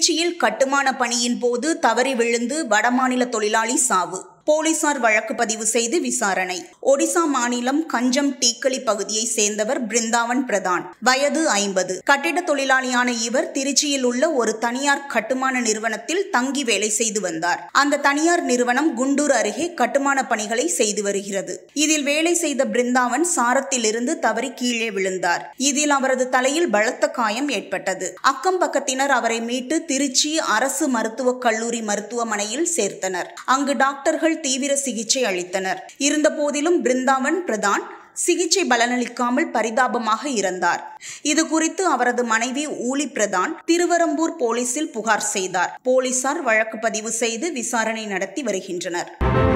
திருச்சியில் கட்டுமான பணியின் போது தவறி விழுந்து வடமாநில தொழிலாளி சாவு போலீசார் வழக்கு பதிவு செய்து விசாரணை ஒடிசா மாநிலம் கஞ்சம் டீக்களி பகுதியை சேர்ந்தவர் பிருந்தாவன் பிரதான் வயது ஐம்பது கட்டிட தொழிலாளியான இவர் திருச்சியில் உள்ள ஒரு தனியார் கட்டுமான நிறுவனத்தில் தங்கி வேலை செய்து வந்தார் அந்த தனியார் நிறுவனம் குண்டூர் அருகே கட்டுமான பணிகளை செய்து வருகிறது இதில் வேலை செய்த பிருந்தாவன் சாரத்திலிருந்து தவறி கீழே விழுந்தார் இதில் அவரது தலையில் பலத்த காயம் ஏற்பட்டது அக்கம் பக்கத்தினர் அவரை மீட்டு திருச்சி அரசு மருத்துவக் கல்லூரி மருத்துவமனையில் சேர்த்தனர் அங்கு டாக்டர்கள் தீவிர சிகிச்சை அளித்தனர் இருந்தபோதிலும் பிருந்தாவன் பிரதான் சிகிச்சை பலனளிக்காமல் பரிதாபமாக இறந்தார் இது குறித்து அவரது மனைவி ஊலி பிரதான் திருவரம்பூர் போலீசில் புகார் செய்தார் போலீசார் வழக்கு பதிவு செய்து விசாரணை நடத்தி வருகின்றனர்